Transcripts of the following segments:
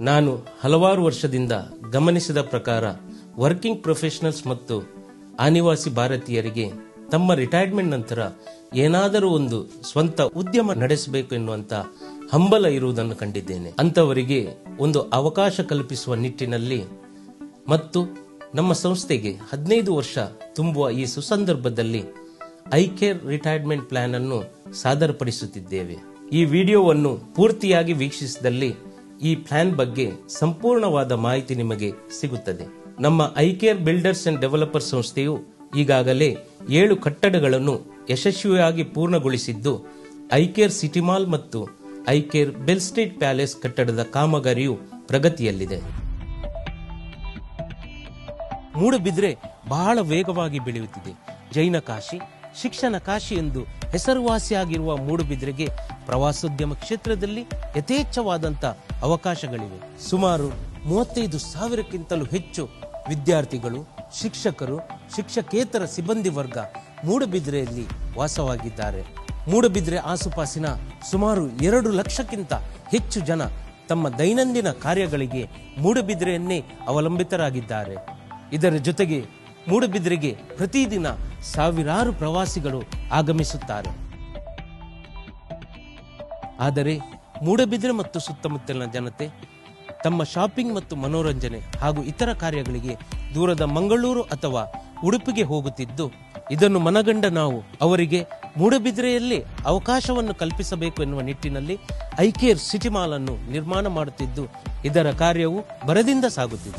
ನಾನು ಹಲವಾರು ವರ್ಷದಿಂದ ಗಮನಿಸಿದ ಪ್ರಕಾರ ವರ್ಕಿಂಗ್ ಪ್ರೊಫೆಷನಲ್ಸ್ ಮತ್ತು ಆನಿವಾಸಿ ಭಾರತೀಯರಿಗೆ ತಮ್ಮ ರಿಟೈರ್ಮೆಂಟ್ ನಂತರ ಏನಾದರೂ ಒಂದು ಸ್ವಂತ ಉದ್ಯಮ ನಡೆಸಬೇಕು ಎನ್ನುವಂತ ಹಂಬಲ ಇರುವುದನ್ನು ಕಂಡಿದ್ದೇನೆ ಅಂತವರಿಗೆ ಒಂದು ಅವಕಾಶ ಕಲ್ಪಿಸುವ ನಿಟ್ಟಿನಲ್ಲಿ ಮತ್ತು ನಮ್ಮ ಸಂಸ್ಥೆಗೆ ಹದಿನೈದು ವರ್ಷ ತುಂಬುವ ಈ ಸುಸಂದರ್ಭದಲ್ಲಿ ಐಕೇರ್ ರಿಟೈರ್ಮೆಂಟ್ ಪ್ಲಾನ್ ಅನ್ನು ಸಾದರಪಡಿಸುತ್ತಿದ್ದೇವೆ ಈ ವಿಡಿಯೋವನ್ನು ಪೂರ್ತಿಯಾಗಿ ವೀಕ್ಷಿಸಿದಲ್ಲಿ ಈ ಪ್ಲಾನ್ ಬಗ್ಗೆ ಸಂಪೂರ್ಣವಾದ ಮಾಹಿತಿ ನಿಮಗೆ ಸಿಗುತ್ತದೆ ನಮ್ಮ ಐಕೇರ್ ಬಿಲ್ಡರ್ಸ್ ಅಂಡ್ ಡೆವಲಪರ್ ಸಂಸ್ಥೆಯು ಈಗಾಗಲೇ ಏಳು ಕಟ್ಟಡಗಳನ್ನು ಯಶಸ್ವಿಯಾಗಿ ಪೂರ್ಣಗೊಳಿಸಿದ್ದು ಐಕೇರ್ ಸಿಟಿ ಮಾಲ್ ಮತ್ತು ಐಕೇರ್ ಬೆಲ್ ಸ್ಟ್ರೀಟ್ ಪ್ಯಾಲೇಸ್ ಕಟ್ಟಡದ ಕಾಮಗಾರಿಯು ಪ್ರಗತಿಯಲ್ಲಿದೆ ಮೂಡಬಿದ್ರೆ ಬಹಳ ವೇಗವಾಗಿ ಬೆಳೆಯುತ್ತಿದೆ ಜೈನ ಕಾಶಿ ಶಿಕ್ಷಣ ಕಾಶಿ ಎಂದು ಹೆಸರುವಾಸಿಯಾಗಿರುವ ಮೂಡುಬಿದ್ರೆಗೆ ಪ್ರವಾಸೋದ್ಯಮ ಕ್ಷೇತ್ರದಲ್ಲಿ ಯಥೇಚ್ಛವಾದಂತ ಅವಕಾಶಗಳಿವೆ ಸುಮಾರು ಮೂವತ್ತೈದು ಸಾವಿರಕ್ಕಿಂತಲೂ ಹೆಚ್ಚು ವಿದ್ಯಾರ್ಥಿಗಳು ಶಿಕ್ಷಕರು ಶಿಕ್ಷಕೇತರ ಸಿಬ್ಬಂದಿ ವರ್ಗ ಮೂಡಬಿದ್ರೆಯಲ್ಲಿ ವಾಸವಾಗಿದ್ದಾರೆ ಮೂಡಬಿದ್ರೆ ಆಸುಪಾಸಿನ ಸುಮಾರು ಎರಡು ಲಕ್ಷಕ್ಕಿಂತ ಹೆಚ್ಚು ಜನ ತಮ್ಮ ದೈನಂದಿನ ಕಾರ್ಯಗಳಿಗೆ ಮೂಡಬಿದ್ರೆಯನ್ನೇ ಅವಲಂಬಿತರಾಗಿದ್ದಾರೆ ಇದರ ಜೊತೆಗೆ ಮೂಡಬಿದ್ರೆಗೆ ಪ್ರತಿದಿನ ಸಾವಿರಾರು ಪ್ರವಾಸಿಗಳು ಆಗಮಿಸುತ್ತಾರೆ ಆದರೆ ಮೂಡಬಿದ್ರೆ ಮತ್ತು ಸುತ್ತಮುತ್ತಲಿನ ಜನತೆ ತಮ್ಮ ಶಾಪಿಂಗ್ ಮತ್ತು ಮನೋರಂಜನೆ ಹಾಗೂ ಇತರ ಕಾರ್ಯಗಳಿಗೆ ದೂರದ ಮಂಗಳೂರು ಅಥವಾ ಉಡುಪಿಗೆ ಹೋಗುತ್ತಿದ್ದು ಇದನ್ನು ಮನಗಂಡ ನಾವು ಅವರಿಗೆ ಮೂಡಬಿದ್ರೆಯಲ್ಲಿ ಅವಕಾಶವನ್ನು ಕಲ್ಪಿಸಬೇಕು ಎನ್ನುವ ನಿಟ್ಟಿನಲ್ಲಿ ಐಕೇರ್ ಸಿಟಿ ಮಾಲ್ ಅನ್ನು ನಿರ್ಮಾಣ ಮಾಡುತ್ತಿದ್ದು ಇದರ ಕಾರ್ಯವು ಬರದಿಂದ ಸಾಗುತ್ತಿದೆ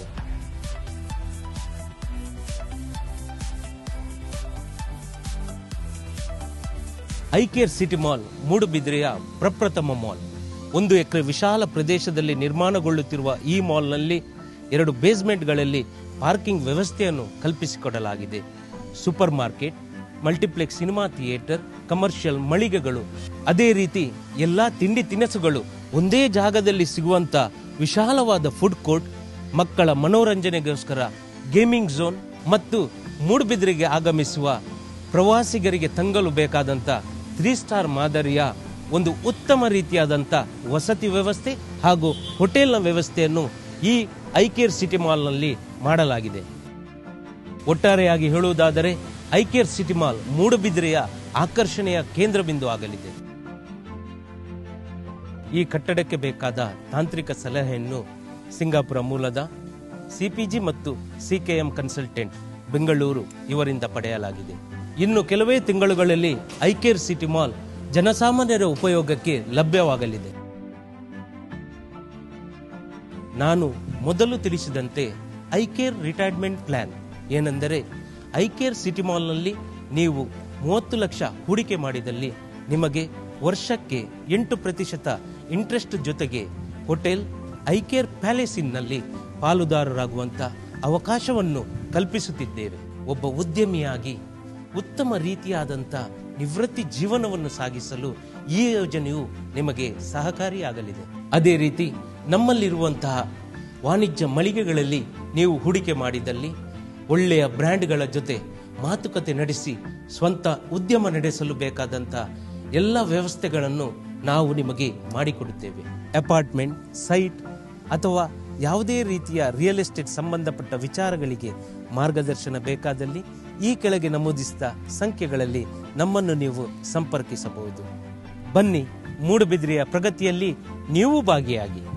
ಐಕೇರ್ ಸಿಟಿ ಮಾಲ್ ಮೂಡುಬಿದ್ರೆಯ ಪ್ರಪ್ರಥಮ ಮಾಲ್ ಒಂದು ಎಕರೆ ವಿಶಾಲ ಪ್ರದೇಶದಲ್ಲಿ ನಿರ್ಮಾಣಗೊಳ್ಳುತ್ತಿರುವ ಈ ಮಾಲ್ನಲ್ಲಿ ಎರಡು ಬೇಸ್ಮೆಂಟ್ಗಳಲ್ಲಿ ಪಾರ್ಕಿಂಗ್ ವ್ಯವಸ್ಥೆಯನ್ನು ಕಲ್ಪಿಸಿಕೊಡಲಾಗಿದೆ super market multiplex cinema theatre commercial ಮಳಿಗೆಗಳು ಅದೇ ರೀತಿ ಎಲ್ಲಾ ತಿಂಡಿ ತಿನಿಸುಗಳು ಒಂದೇ ಜಾಗದಲ್ಲಿ ಸಿಗುವಂತ ವಿಶಾಲವಾದ ಫುಡ್ ಕೋರ್ಟ್ ಮಕ್ಕಳ ಮನೋರಂಜನೆಗೋಸ್ಕರ ಗೇಮಿಂಗ್ ಝೋನ್ ಮತ್ತು ಮೂಡುಬಿದ್ರೆಗೆ ಆಗಮಿಸುವ ಪ್ರವಾಸಿಗರಿಗೆ ತಂಗಲು ಬೇಕಾದಂತ ತ್ರೀ ಸ್ಟಾರ್ ಮಾದರಿಯ ಒಂದು ಉತ್ತಮ ರೀತಿಯಾದಂತ ವಸತಿ ವ್ಯವಸ್ಥೆ ಹಾಗೂ ಹೋಟೆಲ್ನ ವ್ಯವಸ್ಥೆಯನ್ನು ಈ ಐಕೇರ್ ಸಿಟಿ ಮಾಲ್ನಲ್ಲಿ ಮಾಡಲಾಗಿದೆ ಒಟ್ಟಾರೆಯಾಗಿ ಹೇಳುವುದಾದರೆ ಐಕೇರ್ ಸಿಟಿ ಮಾಲ್ ಮೂಡುಬಿದ್ರೆಯ ಆಕರ್ಷಣೆಯ ಕೇಂದ್ರ ಬಿಂದು ಆಗಲಿದೆ ಈ ಕಟ್ಟಡಕ್ಕೆ ಬೇಕಾದ ತಾಂತ್ರಿಕ ಸಲಹೆಯನ್ನು ಸಿಂಗಾಪುರ ಮೂಲದ ಸಿಪಿಜಿ ಮತ್ತು ಸಿಕೆಎಂ ಕನ್ಸಲ್ಟೆಂಟ್ ಬೆಂಗಳೂರು ಇವರಿಂದ ಪಡೆಯಲಾಗಿದೆ ಇನ್ನು ಕೆಲವೇ ತಿಂಗಳುಗಳಲ್ಲಿ ಐಕೇರ್ ಸಿಟಿ ಮಾಲ್ ಜನಸಾಮಾನ್ಯರ ಉಪಯೋಗಕ್ಕೆ ಲಭ್ಯವಾಗಲಿದೆ ನಾನು ಮೊದಲು ತಿಳಿಸಿದಂತೆ ಐಕೇರ್ ರಿಟೈರ್ಮೆಂಟ್ ಪ್ಲಾನ್ ಏನೆಂದರೆ ಐಕೇರ್ ಸಿಟಿ ಮಾಲ್ನಲ್ಲಿ ನೀವು ಮೂವತ್ತು ಲಕ್ಷ ಹೂಡಿಕೆ ಮಾಡಿದಲ್ಲಿ ನಿಮಗೆ ವರ್ಷಕ್ಕೆ ಎಂಟು ಪ್ರತಿಶತ ಇಂಟ್ರೆಸ್ಟ್ ಜೊತೆಗೆ ಹೋಟೆಲ್ ಐಕೇರ್ ಪ್ಯಾಲೇಸಿನ್ನಲ್ಲಿ ಪಾಲುದಾರರಾಗುವಂತ ಅವಕಾಶವನ್ನು ಕಲ್ಪಿಸುತ್ತಿದ್ದೇವೆ ಒಬ್ಬ ಉದ್ಯಮಿಯಾಗಿ ಉತ್ತಮ ರೀತಿಯಾದಂಥ ನಿವೃತ್ತಿ ಜೀವನವನ್ನು ಸಾಗಿಸಲು ಈ ಯೋಜನೆಯು ನಿಮಗೆ ಸಹಕಾರಿಯಾಗಲಿದೆ ಅದೇ ರೀತಿ ನಮ್ಮಲ್ಲಿರುವಂತಹ ವಾಣಿಜ್ಯ ಮಳಿಗೆಗಳಲ್ಲಿ ನೀವು ಹೂಡಿಕೆ ಮಾಡಿದಲ್ಲಿ ಒಳ್ಳೆಯ ಬ್ರ್ಯಾಂಡ್ಗಳ ಜೊತೆ ಮಾತುಕತೆ ನಡೆಸಿ ಸ್ವಂತ ಉದ್ಯಮ ನಡೆಸಲು ಬೇಕಾದಂತ ಎಲ್ಲ ವ್ಯವಸ್ಥೆಗಳನ್ನು ನಾವು ನಿಮಗೆ ಮಾಡಿಕೊಡುತ್ತೇವೆ ಅಪಾರ್ಟ್ಮೆಂಟ್ ಸೈಟ್ ಅಥವಾ ಯಾವುದೇ ರೀತಿಯ ರಿಯಲ್ ಎಸ್ಟೇಟ್ ಸಂಬಂಧಪಟ್ಟ ವಿಚಾರಗಳಿಗೆ ಮಾರ್ಗದರ್ಶನ ಬೇಕಾದಲ್ಲಿ ಈ ಕೆಳಗೆ ನಮೂದಿಸಿದ ಸಂಖ್ಯೆಗಳಲ್ಲಿ ನಮ್ಮನ್ನು ನೀವು ಸಂಪರ್ಕಿಸಬಹುದು ಬನ್ನಿ ಮೂಡುಬಿದ್ರೆಯ ಪ್ರಗತಿಯಲ್ಲಿ ನೀವು ಭಾಗಿಯಾಗಿ